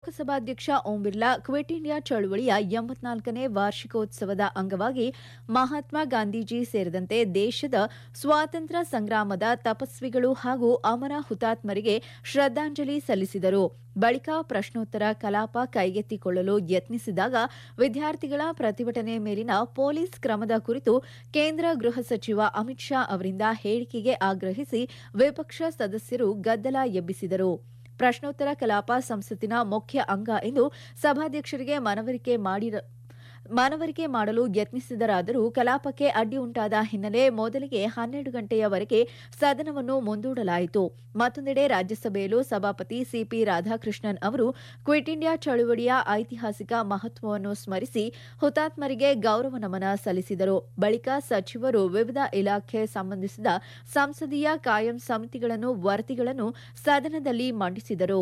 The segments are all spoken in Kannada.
ಲೋಕಸಭಾಧ್ಯಕ್ಷ ಓಂ ಬಿರ್ಲಾ ಕ್ವಿಟ್ ಇಂಡಿಯಾ ಚಳುವಳಿಯ ಎಂಬತ್ನಾಲ್ಕನೇ ವಾರ್ಷಿಕೋತ್ಸವದ ಅಂಗವಾಗಿ ಮಹಾತ್ಮ ಗಾಂಧೀಜಿ ಸೇರಿದಂತೆ ದೇಶದ ಸ್ವಾತಂತ್ರ್ಯ ಸಂಗ್ರಾಮದ ತಪಸ್ವಿಗಳು ಹಾಗೂ ಅಮರ ಹುತಾತ್ಮರಿಗೆ ಶ್ರದ್ದಾಂಜಲಿ ಸಲ್ಲಿಸಿದರು ಬಳಿಕ ಪ್ರಶ್ನೋತ್ತರ ಕಲಾಪ ಕೈಗೆತ್ತಿಕೊಳ್ಳಲು ಯತ್ನಿಸಿದಾಗ ವಿದ್ಯಾರ್ಥಿಗಳ ಪ್ರತಿಭಟನೆ ಮೇಲಿನ ಪೊಲೀಸ್ ಕ್ರಮದ ಕುರಿತು ಕೇಂದ್ರ ಗೃಹ ಸಚಿವ ಅಮಿತ್ ಶಾ ಅವರಿಂದ ಹೇಳಿಕೆಗೆ ಆಗ್ರಹಿಸಿ ವಿಪಕ್ಷ ಸದಸ್ಯರು ಗದ್ದಲ ಎಬ್ಬಿಸಿದರು ಪ್ರಶ್ನೋತ್ತರ ಕಲಾಪ ಸಂಸತ್ತಿನ ಮುಖ್ಯ ಅಂಗ ಎಂದು ಸಭಾಧ್ಯಕ್ಷರಿಗೆ ಮನವರಿಕೆ ಮಾಡಿರ ಮನವರಿಕೆ ಮಾಡಲು ಯತ್ನಿಸಿದರಾದರೂ ಕಲಾಪಕ್ಕೆ ಅಡ್ಡಿ ಉಂಟಾದ ಹಿನ್ನೆಲೆ ಮೊದಲಿಗೆ ಹನ್ನೆರಡು ಗಂಟೆಯವರೆಗೆ ಸದನವನ್ನು ಮುಂದೂಡಲಾಯಿತು ಮತ್ತೊಂದೆಡೆ ರಾಜ್ಯಸಭೆಯಲ್ಲೂ ಸಭಾಪತಿ ಸಿಪಿ ರಾಧಾಕೃಷ್ಣನ್ ಅವರು ಕ್ವಿಟ್ ಇಂಡಿಯಾ ಚಳುವಳಿಯ ಐತಿಹಾಸಿಕ ಮಹತ್ವವನ್ನು ಸ್ಮರಿಸಿ ಹುತಾತ್ಮರಿಗೆ ಗೌರವ ನಮನ ಸಲ್ಲಿಸಿದರು ಬಳಿಕ ಸಚಿವರು ವಿವಿಧ ಇಲಾಖೆ ಸಂಬಂಧಿಸಿದ ಸಂಸದೀಯ ಕಾಯಂ ಸಮಿತಿಗಳನ್ನು ವರದಿಗಳನ್ನು ಸದನದಲ್ಲಿ ಮಂಡಿಸಿದರು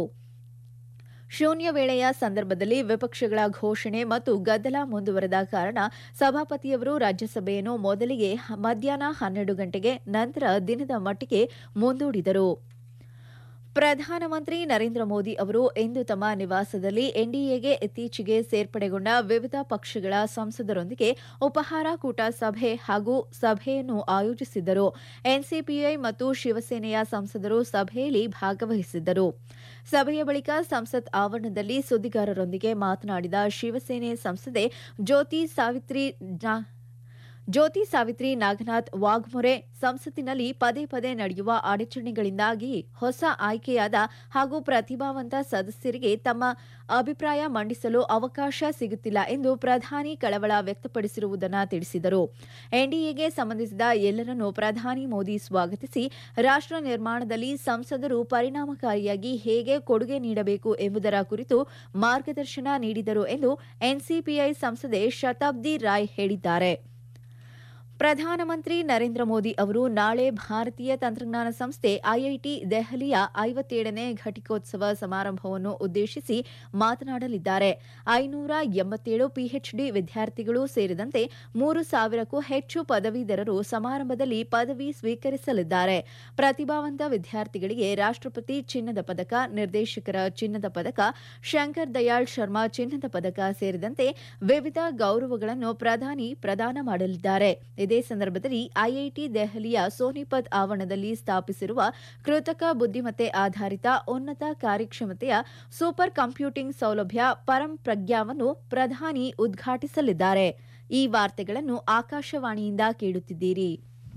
ಶೂನ್ಯ ವೇಳೆಯ ಸಂದರ್ಭದಲ್ಲಿ ವಿಪಕ್ಷಗಳ ಘೋಷಣೆ ಮತ್ತು ಗದ್ದಲ ಮುಂದುವರೆದ ಕಾರಣ ಸಭಾಪತಿಯವರು ರಾಜ್ಯಸಭೆಯನ್ನು ಮೊದಲಿಗೆ ಮಧ್ಯಾಹ್ನ ಹನ್ನೆರಡು ಗಂಟೆಗೆ ನಂತರ ದಿನದ ಮಟ್ಟಿಗೆ ಮುಂದೂಡಿದರು ಪ್ರಧಾನಮಂತ್ರಿ ನರೇಂದ್ರ ಮೋದಿ ಅವರು ಇಂದು ತಮ್ಮ ನಿವಾಸದಲ್ಲಿ ಎನ್ಡಿಎಗೆ ಇತ್ತೀಚೆಗೆ ಸೇರ್ಪಡೆಗೊಂಡ ವಿವಿಧ ಪಕ್ಷಗಳ ಸಂಸದರೊಂದಿಗೆ ಉಪಹಾರ ಕೂಟ ಸಭೆ ಹಾಗೂ ಸಭೆಯನ್ನು ಆಯೋಜಿಸಿದ್ದರು ಎನ್ಸಿಪಿಐ ಮತ್ತು ಶಿವಸೇನೆಯ ಸಂಸದರು ಸಭೆಯಲ್ಲಿ ಭಾಗವಹಿಸಿದ್ದರು ಸಭೆಯ ಬಳಿಕ ಸಂಸತ್ ಆವರಣದಲ್ಲಿ ಸುದ್ದಿಗಾರರೊಂದಿಗೆ ಮಾತನಾಡಿದ ಶಿವಸೇನೆ ಸಂಸದೆ ಜ್ಯೋತಿ ಸಾವಿತ್ರಿ ಜಾ- ಜ್ಯೋತಿ ಸಾವಿತ್ರಿ ನಾಗನಾಥ್ ವಾಘ್ಮೊರೆ ಸಂಸತ್ತಿನಲ್ಲಿ ಪದೇ ಪದೇ ನಡೆಯುವ ಅಡಚಣೆಗಳಿಂದಾಗಿ ಹೊಸ ಆಯ್ಕೆಯಾದ ಹಾಗೂ ಪ್ರತಿಭಾವಂತ ಸದಸ್ಯರಿಗೆ ತಮ್ಮ ಅಭಿಪ್ರಾಯ ಮಂಡಿಸಲು ಅವಕಾಶ ಸಿಗುತ್ತಿಲ್ಲ ಎಂದು ಪ್ರಧಾನಿ ಕಳವಳ ವ್ಯಕ್ತಪಡಿಸಿರುವುದನ್ನು ತಿಳಿಸಿದರು ಎನ್ಡಿಎಗೆ ಸಂಬಂಧಿಸಿದ ಎಲ್ಲರನ್ನೂ ಪ್ರಧಾನಿ ಮೋದಿ ಸ್ವಾಗತಿಸಿ ರಾಷ್ಟ್ರ ನಿರ್ಮಾಣದಲ್ಲಿ ಸಂಸದರು ಪರಿಣಾಮಕಾರಿಯಾಗಿ ಹೇಗೆ ಕೊಡುಗೆ ನೀಡಬೇಕು ಎಂಬುದರ ಕುರಿತು ಮಾರ್ಗದರ್ಶನ ನೀಡಿದರು ಎಂದು ಎನ್ಸಿಪಿಐ ಸಂಸದೆ ಶತಾಬ್ದಿ ರಾಯ್ ಹೇಳಿದ್ದಾರೆ ಪ್ರಧಾನಮಂತ್ರಿ ನರೇಂದ್ರ ಮೋದಿ ಅವರು ನಾಳೆ ಭಾರತೀಯ ತಂತ್ರಜ್ಞಾನ ಸಂಸ್ಥೆ ಐಐಟಿ ದೆಹಲಿಯ ಐವತ್ತೇಳನೇ ಘಟಿಕೋತ್ಸವ ಸಮಾರಂಭವನ್ನು ಉದ್ದೇಶಿಸಿ ಮಾತನಾಡಲಿದ್ದಾರೆ ಐನೂರ ಎಂಬತ್ತೇಳು ಪಿಎಚ್ಡಿ ವಿದ್ಯಾರ್ಥಿಗಳು ಸೇರಿದಂತೆ ಮೂರು ಸಾವಿರಕ್ಕೂ ಹೆಚ್ಚು ಪದವೀಧರರು ಸಮಾರಂಭದಲ್ಲಿ ಪದವಿ ಸ್ವೀಕರಿಸಲಿದ್ದಾರೆ ಪ್ರತಿಭಾವಂತ ವಿದ್ಯಾರ್ಥಿಗಳಿಗೆ ರಾಷ್ಟ್ರಪತಿ ಚಿನ್ನದ ಪದಕ ನಿರ್ದೇಶಕರ ಚಿನ್ನದ ಪದಕ ಶಂಕರ್ ದಯಾಳ್ ಶರ್ಮಾ ಚಿನ್ನದ ಪದಕ ಸೇರಿದಂತೆ ವಿವಿಧ ಗೌರವಗಳನ್ನು ಪ್ರಧಾನಿ ಪ್ರದಾನ ಮಾಡಲಿದ್ದಾರೆ ಇದೇ ಸಂದರ್ಭದಲ್ಲಿ ಐಐಟಿ ದೆಹಲಿಯ ಸೋನಿಪತ್ ಆವರಣದಲ್ಲಿ ಸ್ಥಾಪಿಸಿರುವ ಕೃತಕ ಬುದ್ದಿಮತ್ತೆ ಆಧಾರಿತ ಉನ್ನತ ಕಾರ್ಯಕ್ಷಮತೆಯ ಸೂಪರ್ ಕಂಪ್ಯೂಟಿಂಗ್ ಸೌಲಭ್ಯ ಪರಂ ಪ್ರಜ್ಞಾವನ್ನು ಪ್ರಧಾನಿ ಉದ್ಘಾಟಿಸಲಿದ್ದಾರೆ ಈ ವಾರ್ತೆಗಳನ್ನು ಆಕಾಶವಾಣಿಯಿಂದ ಕೇಳುತ್ತಿದ್ದೀರಿ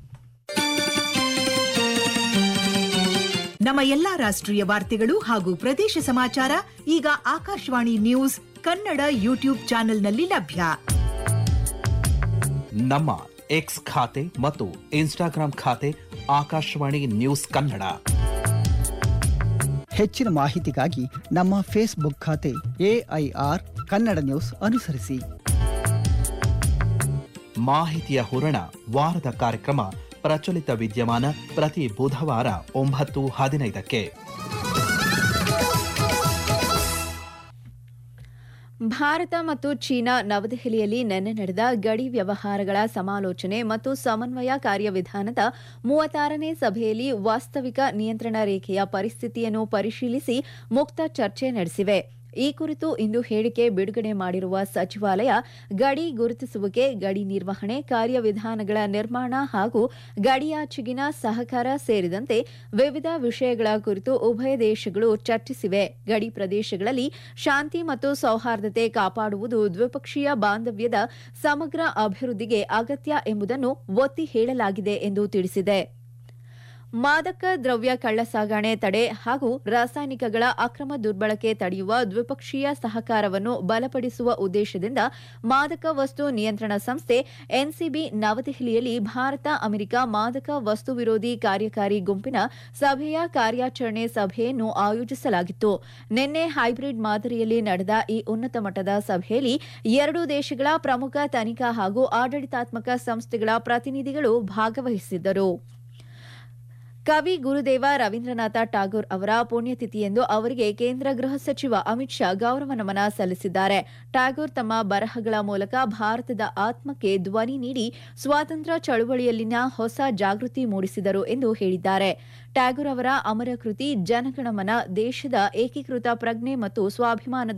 ನಮ್ಮ ಎಲ್ಲಾ ರಾಷ್ಟ್ರೀಯ ವಾರ್ತೆಗಳು ಹಾಗೂ ಪ್ರದೇಶ ಸಮಾಚಾರ ಈಗ ಆಕಾಶವಾಣಿ ನ್ಯೂಸ್ ಕನ್ನಡ ಯೂಟ್ಯೂಬ್ ಚಾನೆಲ್ನಲ್ಲಿ ಲಭ್ಯ ನಮ್ಮ ಎಕ್ಸ್ ಖಾತೆ ಮತ್ತು ಇನ್ಸ್ಟಾಗ್ರಾಂ ಖಾತೆ ಆಕಾಶವಾಣಿ ನ್ಯೂಸ್ ಕನ್ನಡ ಹೆಚ್ಚಿನ ಮಾಹಿತಿಗಾಗಿ ನಮ್ಮ ಫೇಸ್ಬುಕ್ ಖಾತೆ ಎಐಆರ್ ಕನ್ನಡ ನ್ಯೂಸ್ ಅನುಸರಿಸಿ ಮಾಹಿತಿಯ ಹೂರಣ ವಾರದ ಕಾರ್ಯಕ್ರಮ ಪ್ರಚಲಿತ ವಿದ್ಯಮಾನ ಪ್ರತಿ ಬುಧವಾರ ಒಂಬತ್ತು ಹದಿನೈದಕ್ಕೆ ಭಾರತ ಮತ್ತು ಚೀನಾ ನವದೆಹಲಿಯಲ್ಲಿ ನಿನ್ನೆ ನಡೆದ ಗಡಿ ವ್ಯವಹಾರಗಳ ಸಮಾಲೋಚನೆ ಮತ್ತು ಸಮನ್ವಯ ಕಾರ್ಯವಿಧಾನದ ಮೂವತ್ತಾರನೇ ಸಭೆಯಲ್ಲಿ ವಾಸ್ತವಿಕ ನಿಯಂತ್ರಣ ರೇಖೆಯ ಪರಿಸ್ಥಿತಿಯನ್ನು ಪರಿಶೀಲಿಸಿ ಮುಕ್ತ ಚರ್ಚೆ ನಡೆಸಿವೆ ಈ ಕುರಿತು ಇಂದು ಹೇಳಿಕೆ ಬಿಡುಗಡೆ ಮಾಡಿರುವ ಸಚಿವಾಲಯ ಗಡಿ ಗುರುತಿಸುವಿಕೆ ಗಡಿ ನಿರ್ವಹಣೆ ಕಾರ್ಯವಿಧಾನಗಳ ನಿರ್ಮಾಣ ಹಾಗೂ ಗಡಿಯಾಚೆಗಿನ ಸಹಕಾರ ಸೇರಿದಂತೆ ವಿವಿಧ ವಿಷಯಗಳ ಕುರಿತು ಉಭಯ ದೇಶಗಳು ಚರ್ಚಿಸಿವೆ ಗಡಿ ಪ್ರದೇಶಗಳಲ್ಲಿ ಶಾಂತಿ ಮತ್ತು ಸೌಹಾರ್ದತೆ ಕಾಪಾಡುವುದು ದ್ವಿಪಕ್ಷೀಯ ಬಾಂಧವ್ಯದ ಸಮಗ್ರ ಅಭಿವೃದ್ಧಿಗೆ ಅಗತ್ಯ ಎಂಬುದನ್ನು ಒತ್ತಿ ಹೇಳಲಾಗಿದೆ ಎಂದು ತಿಳಿಸಿದೆ ಮಾದಕ ದ್ರವ್ಯ ಕಳ್ಳಸಾಗಣೆ ತಡೆ ಹಾಗೂ ರಾಸಾಯನಿಕಗಳ ಅಕ್ರಮ ದುರ್ಬಳಕೆ ತಡೆಯುವ ದ್ವಿಪಕ್ಷೀಯ ಸಹಕಾರವನ್ನು ಬಲಪಡಿಸುವ ಉದ್ದೇಶದಿಂದ ಮಾದಕ ವಸ್ತು ನಿಯಂತ್ರಣ ಸಂಸ್ಥೆ ಎನ್ಸಿಬಿ ನವದೆಹಲಿಯಲ್ಲಿ ಭಾರತ ಅಮೆರಿಕ ಮಾದಕ ವಸ್ತು ವಿರೋಧಿ ಕಾರ್ಯಕಾರಿ ಗುಂಪಿನ ಸಭೆಯ ಕಾರ್ಯಾಚರಣೆ ಸಭೆಯನ್ನು ಆಯೋಜಿಸಲಾಗಿತ್ತು ನಿನ್ನೆ ಹೈಬ್ರಿಡ್ ಮಾದರಿಯಲ್ಲಿ ನಡೆದ ಈ ಉನ್ನತ ಮಟ್ಟದ ಸಭೆಯಲ್ಲಿ ಎರಡೂ ದೇಶಗಳ ಪ್ರಮುಖ ತನಿಖಾ ಹಾಗೂ ಆಡಳಿತಾತ್ಮಕ ಸಂಸ್ಥೆಗಳ ಪ್ರತಿನಿಧಿಗಳು ಭಾಗವಹಿಸಿದ್ದರು ಕವಿ ಗುರುದೇವ ರವೀಂದ್ರನಾಥ ಟಾಗೋರ್ ಅವರ ಪುಣ್ಯತಿಥಿಯೆಂದು ಅವರಿಗೆ ಕೇಂದ್ರ ಗೃಹ ಸಚಿವ ಅಮಿತ್ ಶಾ ಗೌರವ ನಮನ ಸಲ್ಲಿಸಿದ್ದಾರೆ ಟಾಗೋರ್ ತಮ್ಮ ಬರಹಗಳ ಮೂಲಕ ಭಾರತದ ಆತ್ಮಕ್ಕೆ ಧ್ವನಿ ನೀಡಿ ಸ್ವಾತಂತ್ರ್ಯ ಚಳುವಳಿಯಲ್ಲಿನ ಹೊಸ ಜಾಗೃತಿ ಮೂಡಿಸಿದರು ಎಂದು ಹೇಳಿದ್ದಾರೆ ಟ್ಯಾಗೋರ್ ಅವರ ಅಮರ ಕೃತಿ ಜನಗಣಮನ ದೇಶದ ಏಕೀಕೃತ ಪ್ರಜ್ಞೆ ಮತ್ತು ಸ್ವಾಭಿಮಾನದ